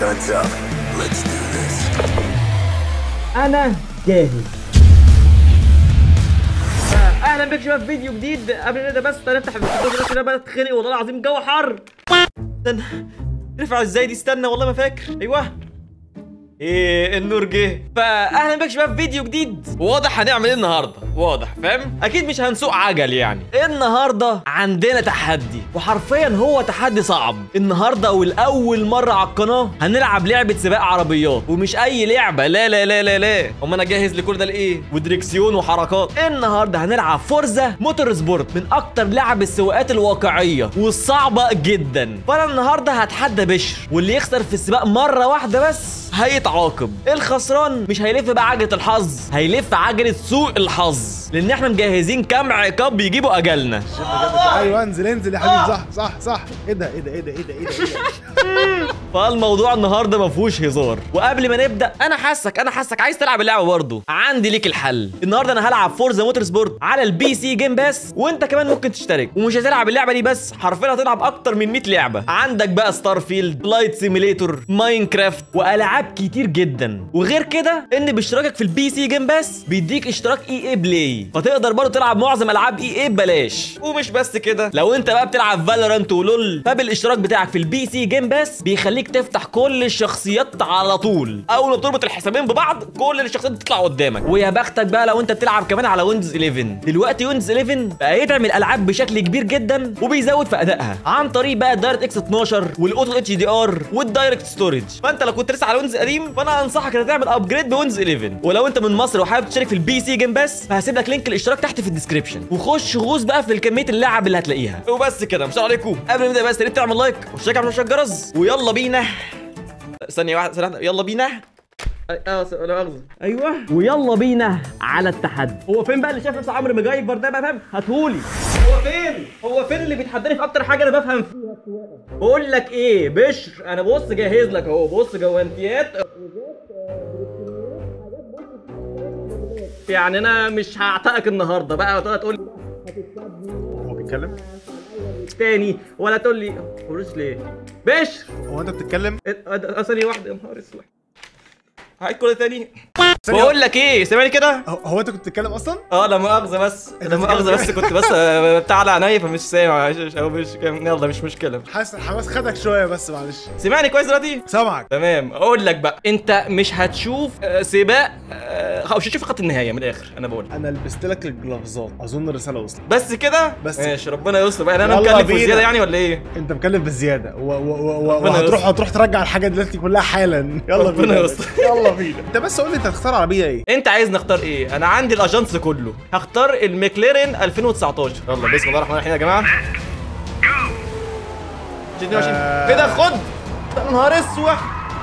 guns up. Let's do this. انا جاهز اهلا بك شباب في فيديو جديد قبل ما نبدا بس نفتح الفيديو كده بقى اتخنق والله العظيم الجو حر استنى نرفع ازاي دي استنى والله ما فاكر ايوه ايه النور جه فاهلا بك شباب في فيديو جديد واضح هنعمل ايه النهارده واضح فاهم اكيد مش هنسوق عجل يعني النهارده عندنا تحدي وحرفيا هو تحدي صعب النهارده والاول مره على القناه هنلعب لعبه سباق عربيات ومش اي لعبه لا لا لا لا لا هم انا جاهز لكل ده لايه ودريكسيون وحركات النهارده هنلعب فورزا موتور سبورت من اكتر لعب السواقات الواقعيه والصعبه جدا فانا النهارده هتحدى بشر واللي يخسر في السباق مره واحده بس هيتعاقب الخسران مش هيلف بقى عجله الحظ هيلف عجله سوء الحظ لان احنا مجهزين كام عقاب بيجيبوا اجلنا ايوه انزل انزل يا حبيبي صح صح صح ايه ده ايه ده ايه ده ايه ده ايه ده إيه ده؟ فالموضوع النهارده ما فيهوش هزار وقبل ما نبدا انا حاسك انا حاسك عايز تلعب اللعبه برضه عندي ليك الحل النهارده انا هلعب فورزا موتور سبورت على البي سي جيم باس وانت كمان ممكن تشترك ومش هتلعب اللعبه دي بس حرفيا هتلعب اكتر من 100 لعبه عندك بقى ستار فيلد لايت سيميليتور ماينكرافت والعاب كتير جدا وغير كده ان باشتراكك في البي سي جيم باس بيديك اشتراك اي اي بلاي فتقدر برضه تلعب معظم العاب اي اي ببلاش ومش بس كده لو انت بقى بتلعب فالورانت ولول فبالاشتراك بتاعك في البي سي جيم باس بيخليك تفتح كل الشخصيات على طول اول ما بتربط الحسابين ببعض كل الشخصيات بتطلع قدامك ويا بختك بقى لو انت بتلعب كمان على ويندوز 11 دلوقتي ويندوز 11 بقى يدعم الالعاب بشكل كبير جدا وبيزود في ادائها عن طريق بقى الدايركت اكس 12 والاوتو اتش دي ار والدايركت ستورج فانت لو كنت لسه على ويندوز قديم فانا انصحك انك تعمل ابجريد بويندوز 11 ولو انت من مصر وحابب تشترك في البي سي جيم باس فهسيب لك لينك الاشتراك تحت في الديسكربشن وخش غوص بقى في كميه اللعب اللي هتلاقيها وبس كده مش عليكم قبل ما نبدا بس يا ريت تعمل لايك واشترك على الجرس ويلا بينا ثانيه واحده ثانيه واحدة. يلا بينا اه س- لا مؤاخذة ايوه ويلا بينا على التحدي هو فين بقى اللي شايف نفسه عمرو مجايفر ده بقى فاهم هاتهولي هو فين هو فين اللي بيتحداني في اكتر حاجه انا بفهم فيها بقول لك ايه بشر انا بص جاهز لك اهو بص جوانتيات يعني انا مش هعتقك النهارده بقى تقعد تقول هو بيتكلم تاني ولا تقول لي فلوس ليه بشر هو انت بتتكلم إيه، ثانيه واحده يا نهار اسود هعيد كل تاني ثانية بقول لك ايه سامعني كده هو- هو انت كنت بتتكلم اصلا اه لا مؤاخذة بس لا مؤاخذة بس كنت بس آه، بتاع على عينيا فمش سامع مش أو مش يلا مش مشكلة حاسس الحماس خدك شويه بس معلش سمعني كويس دلوقتي؟ سامعك تمام اقول لك بقى انت مش هتشوف آه، سباق آه، مش هتشوف خط النهاية من الاخر انا بقول انا لبست لك الجلافزات اظن الرساله وصلت بس كده بس ماشي ربنا يستر بقى انا يلا مكلف بينا. بزيادة يعني ولا ايه؟ انت مكلف بزياده و- و- و- ربنا وهتروح يستر. هتروح ترجع الحاجه دلوقتي كلها حالا يلا ربنا بينا يستر. يلا بينا انت بس قول لي انت هتختار عربيه ايه انت عايز نختار ايه؟ انا عندي الاجانس كله هختار المكلارين 2019 يلا بسم الله الرحمن الرحيم يا جماعة 22 آه. ايه ده خد يا نهار اسود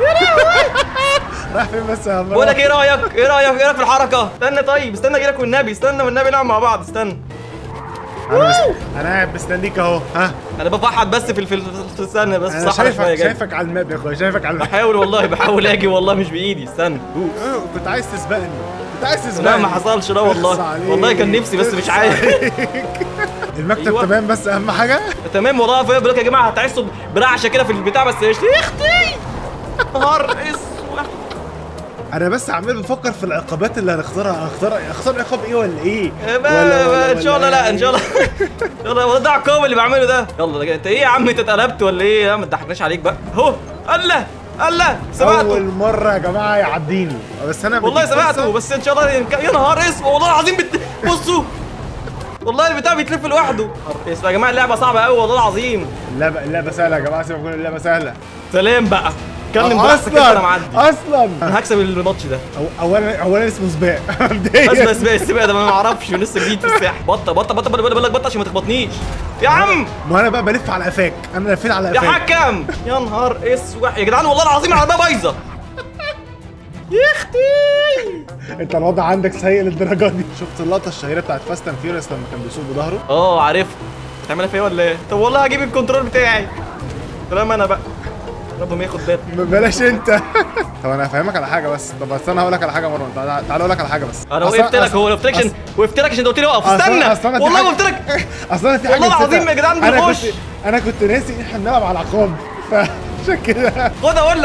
رايح فين بس يا عم بقول لك ايه رايك ايه رايك ايه رايك في الحركه استنى طيب استنى اجي لك والنبي استنى والنبي نلعب مع بعض استنى انا مست... انا قاعد مستنيك اهو ها انا بفحط بس في في في السنه بس انا صح شويه شايفك جاي شايفك على الماب يا اخويا شايفك على الماب بحاول والله بحاول اجي والله مش بايدي استنى اه، كنت عايز تسبقني كنت عايز تسبقني لا ما حصلش لا اخص والله عليك، والله كان نفسي بس مش اخص عارف عليك. المكتب أيوة. تمام بس اهم حاجه تمام والله فاهم بقول لك يا جماعه هتعسوا برعشه كده في البتاع بس ايش يا اختي نهار اسود انا بس عمال بفكر في العقابات اللي هنختارها هنختار هختار عقاب ايه ولا ايه إيه بقى- ان شاء الله لا ان شاء الله ان شاء الله والله ده عقاب اللي بعمله ده يلا انت ايه يا عم انت اتقلبت ولا ايه يا ما تضحكناش عليك بقى اهو الله الله اول سمعته مره يا جماعه يعديني بس انا والله بديك سمعته فرصة. بس ان شاء الله ينك- يا نهار اسود والله العظيم بت... بصوا والله البتاع بيتلف لوحده اسمع يا جماعه اللعبه صعبه قوي والله العظيم اللعبه اللعبه سهله يا جماعه سيبك من اللعبه سهله سلام بقى كلم أه، براحتك كده انا معدي اصلا انا هكسب الماتش ده أو- اولا اولا اسمه سباق بس مبدئيا بس بس بقى ده ما اعرفش لسه جديد في الساحه بطه بطه بطه بقول لك بطه عشان ما تخبطنيش يا عم ما انا بقى بلف على قفاك انا لفيت على يا قفاك حكم يا نهار اسود يا جدعان والله العظيم العربيه بايظه يا اختي انت الوضع عندك سيء للدرجه دي شفت اللقطه الشهيره بتاعت فاست اند فيوريوس لما كان بيسوق بظهره اه عارف هتعملها فيا ولا ايه طب والله هجيب الكنترول بتاعي سلام انا بقى رب ما ياخد باله ب- بلاش انت طب انا هفهمك على حاجه بس طب استنى هقول لك على حاجه مره تعالى تعالى اقول لك على حاجه بس انا أصل- وقفت لك أصل- هو وقفت لك عشان أصل- وقفت لك عشان انت قلت لي اقف أصل أنا- استنى أصل أنا في والله حاجة- وقفت لك اصل انا في حاجه والله نسيتها. العظيم يا جدعان انا بنخش. كنت انا كنت ناسي ان احنا بنلعب على عقاب فعشان كده خد اقول لك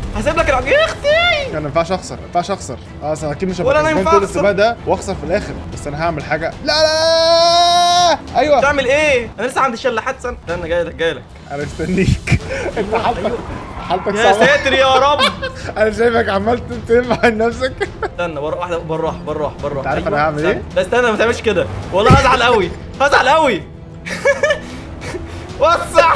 هسيب لك العجل يا اختي انا ما ينفعش اخسر ما ينفعش اخسر اه أصل اكيد مش ولا أنا كسبان ينفع طول أخسر. السباق ده واخسر في الاخر بس انا هعمل حاجه لا لا ايوه تعمل ايه انا لسه عند الشلاحات سنه استنى جاي لك جاي لك انا مستنيك انت حالتك حالتك يا صعبه ساتر يا رب انا شايفك عمال تنفع عن نفسك استنى بره واحده بالراحه بالراحه بالراحه أنت عارف أنا هعمل إيه؟ لا استنى ما تعملش كده والله هزعل قوي هزعل قوي وسع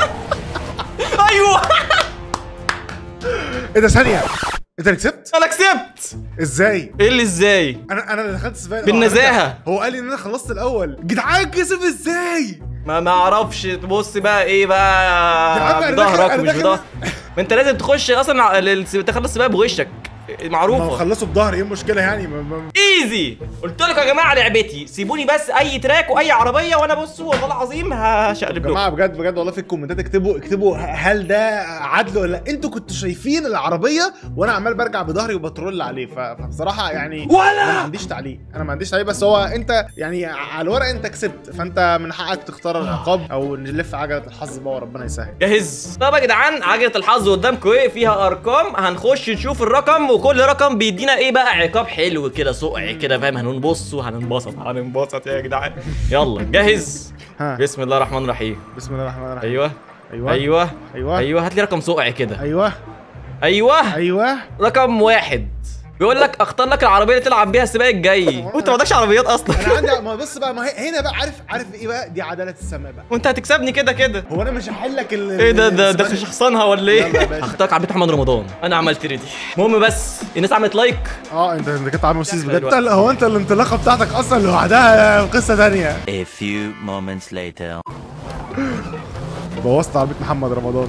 ايوه ايه ده ثانيه انت اللي كسبت انا كسبت ازاي ايه اللي ازاي انا انا اللي دخلت سباق بالنزاهة. هو قال لي ان انا خلصت الاول جدعان كسب ازاي ما ما اعرفش تبص بقى ايه يا عم بقى أنا بظهرك داخل- أنا مش داخل- بظهرك ما انت لازم تخش اصلا ع- لل- تخلص السباق بوشك ما هو معروفه خلصوا بظهري ايه المشكله يعني ما ما ايزي قلت لكم يا جماعه لعبتي سيبوني بس اي تراك واي عربيه وانا بصوا والله العظيم هشقلب يا لكم جماعه بجد بجد والله في الكومنتات اكتبوا اكتبوا هل ده عدل ولا لا انتوا كنتوا شايفين العربيه وانا عمال برجع بظهري وبترول عليه ف- فبصراحه يعني ولا! انا ما عنديش تعليق انا ما عنديش تعليق بس هو انت يعني على الورق انت كسبت فانت من حقك تختار العقاب او نلف عجله الحظ بقى وربنا يسهل جاهز طب يا جدعان عجله الحظ قدامكم ايه فيها ارقام هنخش نشوف الرقم وكل رقم بيدينا ايه بقى عقاب حلو كده سقع كده فاهم هنبص وهننبسط هننبسط يا جدعان يلا جاهز ها بسم الله الرحمن الرحيم بسم الله الرحمن الرحيم ايوه ايوه ايوه ايوه ايوه هات لي رقم سقع كده ايوه ايوه ايوه رقم واحد بيقول لك اختار لك العربيه اللي تلعب بيها السباق الجاي وانت ما عندكش عربيات اصلا انا عندي ما بص بقى ما هي هنا بقى عارف عارف ايه بقى دي عداله السماء بقى وانت هتكسبني كده كده هو انا مش هحل لك ال ايه ده ده ده السباق- شخصانها ولا يلا يا ايه؟ باشا. هختارك عبيد محمد رمضان انا عملت ريدي المهم بس الناس عملت لايك اه انت انت كنت عامل مسيس بجد دلوقتي. انت- هو انت الانطلاقه بتاعتك اصلا لوحدها قصه ثانيه A few moments later. بوظت عربيه محمد رمضان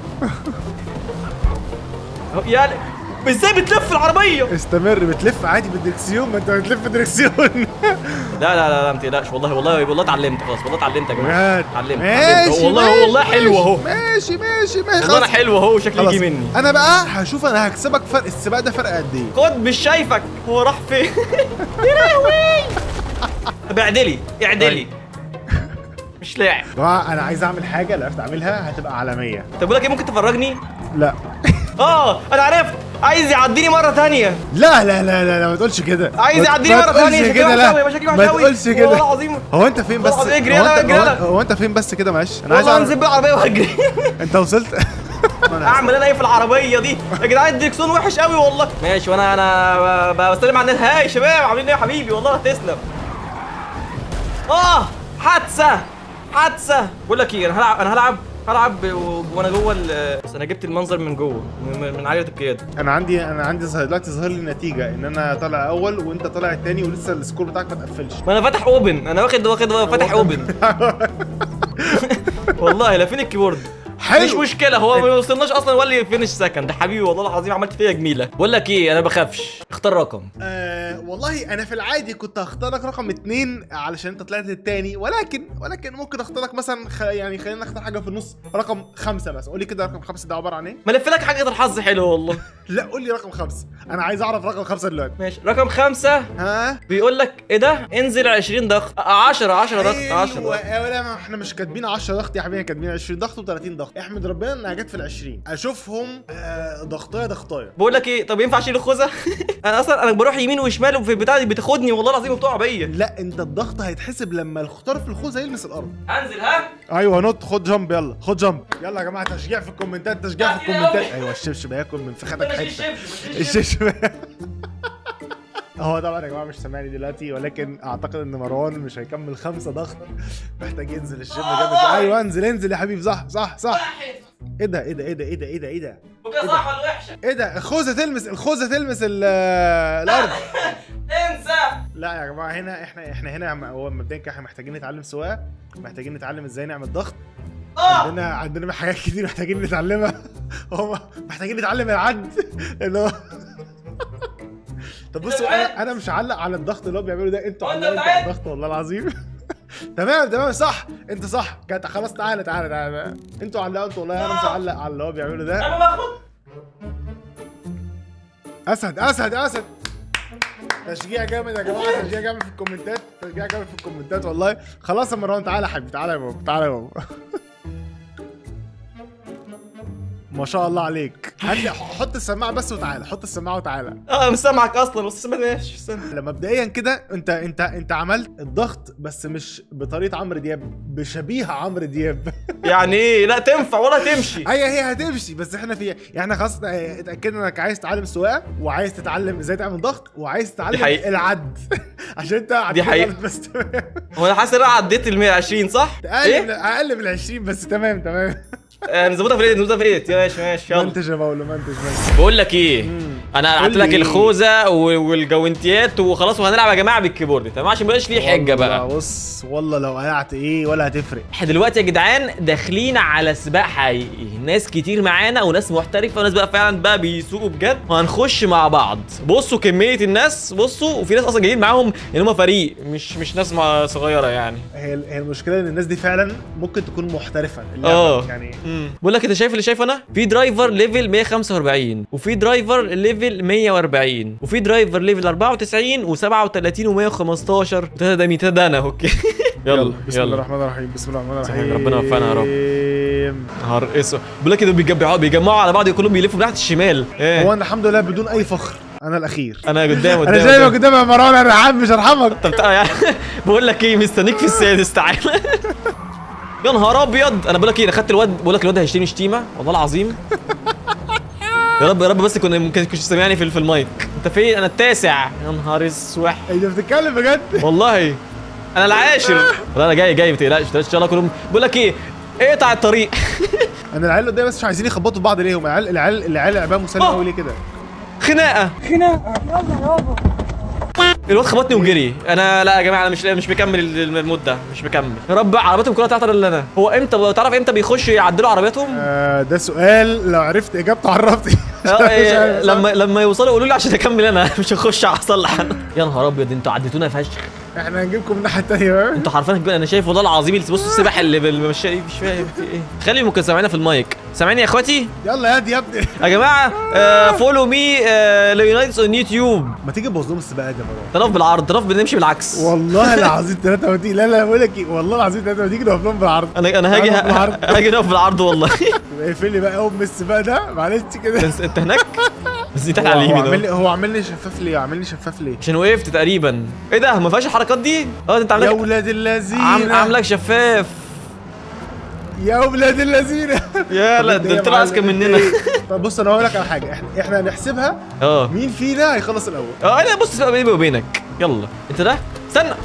يا ازاي بتلف العربيه؟ استمر بتلف عادي بالدركسيون ما انت بتلف دركسيون لا لا لا لا ما تقلقش والله والله والله اتعلمت خلاص والله اتعلمت يا جماعه بجد اتعلمت ماشي اتعلمت. والله ماشي، والله حلو ماشي، اهو ماشي ماشي ماشي والله انا خلاص. حلو اهو شكلي خلاص. يجي مني انا بقى هشوف انا هكسبك فرق السباق ده فرق قد ايه خد مش شايفك هو راح فين؟ يا لهوي طب اعدلي اعدلي مش لاعب يا جماعه انا عايز اعمل حاجه لو عرفت اعملها هتبقى عالميه طب بقول لك ايه ممكن تفرجني؟ لا اه انا عرفت عايز يعديني مره ثانيه لا لا لا لا, لا ما تقولش كده عايز ما- يعديني ما مرة تقولش تانية، شكلي كده وحش لا أوي، يبقى شكلي وحش ما أوي. تقولش والله كده العظيم. هو انت فين بس والله العظيم اجري هو يلا، انت- اجري هو- يلا. هو انت فين بس كده معلش انا عايز والله أعرف- انزل بالعربيه واجري انت وصلت اعمل انا ايه في العربيه دي يا جدعان الدركسون وحش قوي والله ماشي وانا انا ب- ب- بسلم على الناس هاي شباب عاملين ايه يا حبيبي والله تسلم اه حادثه حادثه بقول لك ايه انا هلعب انا هلعب هلعب و- وانا جوه ال- بس انا جبت المنظر من جوه من, من عجله القياده انا عندي انا عندي ظاهر- دلوقتي ظاهر لي نتيجه ان انا طالع اول وانت طالع التاني ولسه السكور بتاعك ما اتقفلش ما انا فاتح اوبن انا واخد واخد فاتح اوبن والله لا فين الكيبورد حلو. مش مشكله هو ما وصلناش اصلا ولا فينش سكند حبيبي والله العظيم عملت فيا جميله بقول لك ايه انا بخافش اختار رقم آه والله انا في العادي كنت هختار لك رقم اتنين علشان انت طلعت التاني ولكن ولكن ممكن اختار لك مثلا خ... يعني خلينا نختار حاجه في النص رقم خمسه مثلا قول لي كده رقم خمسه ده عباره عن ايه؟ ما لف لك حاجه الحظ حلو والله لا قول لي رقم خمسه انا عايز اعرف رقم خمسه دلوقتي ماشي رقم خمسة ها؟ بيقول لك ايه ده انزل 20 ضغط 10 10 ضغط 10 ايوه ضغط ولا ما احنا مش كاتبين 10 ضغط يا حبيبي كاتبين 20 ضغط و30 ضغط احمد ربنا انها جت في ال 20 اشوفهم آه ضغطايه ضغطايه بقول لك ايه طب ينفع اشيل الخوذه انا اصلا انا بروح يمين وشمال وفي البتاع دي بتاخدني والله العظيم وبتقع بيا لا انت الضغط هيتحسب لما الخطار في الخوذه يلمس الارض انزل ها ايوه نط خد جامب يلا خد جامب يلا يا جماعه تشجيع في الكومنتات تشجيع في كتير الكومنتات أوي. ايوه الشبشب هياكل من فخدك أنا حته شبشب، الشبشب هو طبعا يا جماعه مش سامعني دلوقتي ولكن اعتقد ان مروان مش هيكمل خمسه ضغط محتاج ينزل الجيم جامد ايوه انزل انزل يا حبيبي صح صح صح واحد ايه ده ايه ده ايه ده ايه ده ايه ده ايه ده وكده صح ولا وحشه ايه ده الخوذه تلمس الخوذه تلمس ال- الارض انسى لا يا جماعه هنا احنا احنا هنا عم- هو مبدئيا كده احنا محتاجين نتعلم سواقه محتاجين نتعلم ازاي نعمل ضغط اه عندنا عندنا حاجات كتير محتاجين نتعلمها هم محتاجين نتعلم العد اللي هو طب بصوا انا انا مش هعلق على الضغط اللي هو بيعمله ده انتوا وأنت علقوا انتوا على بتعد؟ الضغط والله العظيم تمام تمام صح انت صح كانت خلاص تعالى تعالى تعالى انتوا علقوا انتوا والله انا مش هعلق على اللي هو بيعمله ده انا باخد اسد اسد اسد تشجيع جامد يا جماعه تشجيع جامد في الكومنتات تشجيع جامد في الكومنتات والله خلاص يا مروان تعالى يا حبيبي تعالى يا بابا تعالى يا بابا ما شاء الله عليك هات لي حط السماعه بس وتعالى حط السماعه وتعالى اه مش سامعك اصلا بس سامع ماشي استنى لا، مبدئيا كده انت انت انت عملت الضغط بس مش بطريقه عمرو دياب بشبيه عمرو دياب يعني ايه لا تنفع ولا تمشي هي هي هتمشي بس احنا فيها يعني احنا خلاص اه، اتاكدنا انك عايز تتعلم السواقه وعايز تتعلم ازاي تعمل ضغط وعايز تتعلم حقيقة. العد عشان انت عديت حقيقة. غلط بس تمام هو انا حاسس ان انا عديت ال 120 صح؟ اقل من ايه؟ اقل من 20 بس تمام تمام آه، نظبطها في الايد نظبطها في الايد ماشي ماشي يلا منتج يا باولو منتج منتج بقول لك ايه مم. انا قول قلت لي لك إيه؟ الخوذه و- والجوانتيات وخلاص وهنلعب يا جماعه بالكيبورد تمام عشان ما يبقاش فيه حجه والله بقى بص والله لو قلعت ايه ولا هتفرق احنا دلوقتي يا جدعان داخلين على سباق حقيقي ناس كتير معانا وناس محترفه وناس بقى فعلا بقى بيسوقوا بجد وهنخش مع بعض بصوا كميه الناس بصوا وفي ناس اصلا جايين معاهم ان هم فريق مش مش ناس مع- صغيره يعني هي هي المشكله ان الناس دي فعلا ممكن تكون محترفه اللعبة اه يعني مم. بقول لك انت شايف اللي شايفه انا في درايفر ليفل 145 وفي درايفر ليفل 140 وفي درايفر ليفل 94 و37 و115 وتلاته ده مين تلاته ده انا اوكي يلا بسم الله يلا الرحمن الرحيم بسم الله الرحمن بسم الرحيم الله، ربنا يوفقنا يا رب. رب نهار اسود بقول لك كده بيجمعوا بيجمعوا على بعض كلهم بيلفوا ناحيه الشمال هو ايه انا الحمد لله بدون اي فخر انا الاخير انا قدام قدام انا شايفك قدام. قدام يا مروان انا عم مش هرحمك طب تعالى بقول لك ايه مستنيك في السادس تعالى يا نهار ابيض انا بقول لك ايه انا خدت الواد بقول لك الواد هيشتمني شتيمه والله العظيم يا رب يا رب بس كنا ممكن كنتش سامعني في في المايك انت فين انا التاسع يا نهار اسود انت بتتكلم بجد والله انا العاشر والله انا جاي جاي ما تقلقش ان شاء الله كلهم بقول لك ايه اقطع الطريق انا العيال اللي قدامي بس مش عايزين يخبطوا في بعض ليه هم العيال العيال العيال لعبها مسلي آه. قوي ليه كده خناقه خناقه الواد خبطني وجري انا لا يا جماعه انا مش مش مكمل ال- المود ده مش مكمل يا رب عربيتهم كلها تعطل الا انا هو امتى تعرف امتى بيخشوا يعدلوا عربياتهم آه ده سؤال لو عرفت اجابته عرفتني آه، مش إيه، عارف. لما لما يوصلوا يقولوا لي عشان اكمل انا مش هخش اصلح انا يا نهار ابيض انتوا عديتونا فشخ احنا هنجيبكم من الناحيه الثانيه بقى انتوا حرفيا كده- انا شايف والله العظيم اللي- بصوا السباحه اللي بالمشيه دي مش فاهم في ايه خلي ممكن سامعينا في المايك سامعيني يا اخواتي يلا يا دي يا ابني يا جماعه فولو مي ليونايتس اون يوتيوب ما تيجي تبوظ لهم السباق ده يا مروان طرف بالعرض طرف بنمشي بالعكس والله العظيم ثلاثة ما تيجي لا لا بقول لك ايه والله العظيم ثلاثة ما تيجي نقف لهم بالعرض انا انا هاجي تعالوا بالعرض. هاجي نقف بالعرض والله اقفل لي بقى ام السباق ده معلش كده انت انت هناك بس دي تحت هو- على هو اليمين عامل لي اهو. هو عامل لي شفاف ليه عامل لي شفاف ليه عشان وقفت تقريبا ايه ده ما فيهاش الحركات دي اه انت يا عاملك ولاد اللذين عام عاملك شفاف يا ولاد اللذين يا لا طب ده انت طلع ايه اذكى معلم؟ مننا انت ايه؟ طب بص انا هقول لك على حاجه احنا احنا هنحسبها اه مين فينا هيخلص الاول اه انا بص بقى بيني وبينك يلا انت ده استنى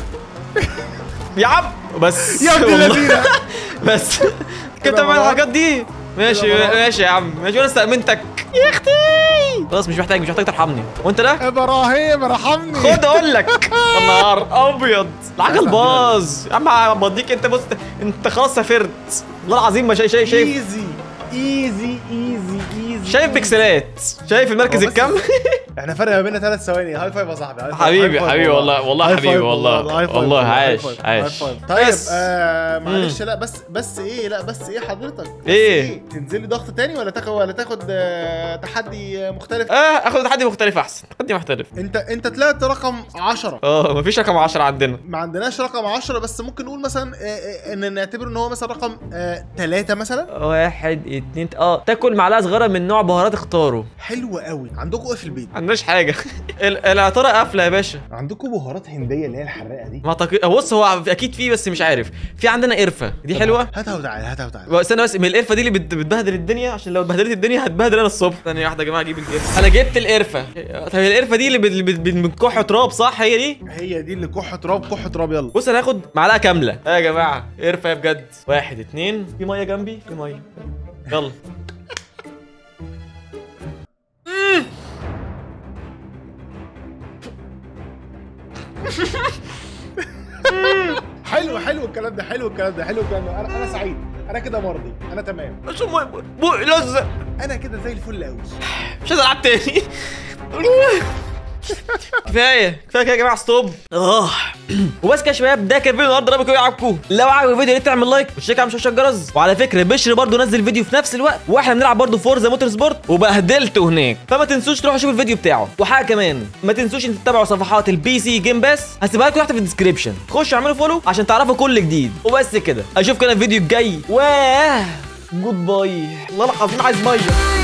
يا عم بس يا ابن والله. اللذين بس كنت كده تعمل مرات. الحاجات دي ماشي كده مرات. ماشي يا عم ماشي وانا استأمنتك يا اختي خلاص مش محتاج مش محتاج ترحمني وانت ده ابراهيم ارحمني خد اقول لك يا نهار ابيض العجل باظ يا عم بديك انت بص انت خلاص سافرت والله العظيم ما شايف شايف شايف ايزي ايزي ايزي ايزي شايف بيكسلات شايف المركز هو بس- الكام احنا فرق ما بيننا ثلاث ثواني هاي فايف يا صاحبي هاي فايف، حبيبي- هاي فايف حبيبي والله- والله هاي حبيبي فايف والله. هاي فايف والله هاي عايش- فايف، عايش. هاي فايف. طيب بس. آه معلش لا بس بس ايه لا بس ايه حضرتك بس إيه؟ تنزلي ضغط تاني ولا تاخد ولا تاخد آه تحدي مختلف اه اخد تحدي مختلف احسن تحدي مختلف انت انت طلعت رقم 10 اه مفيش رقم 10 عندنا ما عندناش رقم 10 بس ممكن نقول مثلا آه، آه، ان نعتبر ان هو مثلا رقم 3 مثلا واحد اتنين اه تاكل معلقه صغيره من نوع بهارات اختاره حلو قوي عندكم ايه في البيت ما عندناش حاجه ال- العطاره قافله يا باشا عندكم بهارات هنديه اللي هي الحراقه دي ما أعتقد- بص هو اكيد فيه بس مش عارف في عندنا قرفه دي حلوه هاتها وتعالى هاتها وتعالى استنى بس من القرفه دي اللي بت- بتبهدل الدنيا عشان لو اتبهدلت الدنيا هتبهدل انا الصبح ثانيه واحده يا جماعه اجيب القرفه انا جبت القرفه طب القرفه دي اللي بت- بت- بت- بنكح تراب صح هي دي هي دي اللي كح تراب كح تراب يلا بص انا هاخد معلقه كامله اه يا جماعه قرفه بجد واحد اتنين في ميه جنبي في ميه يلا مم. حلو حلو الكلام ده حلو الكلام ده حلو الكلام ده انا انا سعيد انا كده مرضي انا تمام بس ميه بقى لزق انا كده زي الفل قوي مش عايز العب تاني كفايه كفايه كده يا جماعه ستوب اه وبس كده يا شباب ده كان فيديو النهارده ربكم يعجبكم لو عجبك الفيديو ليه تعمل لايك وتشترك على شاشه الجرس وعلى فكره بشر برضو نزل فيديو في نفس الوقت واحنا بنلعب برضو فورزا موتور سبورت وبهدلته هناك فما تنسوش تروحوا شوفوا الفيديو بتاعه وحاجه كمان ما تنسوش ان تتابعوا صفحات البي سي جيم باس هسيبها لكم تحت في الديسكربشن خشوا اعملوا فولو عشان تعرفوا كل جديد وبس كده اشوفكم انا الفيديو الجاي واه جود باي والله العظيم عايز ميه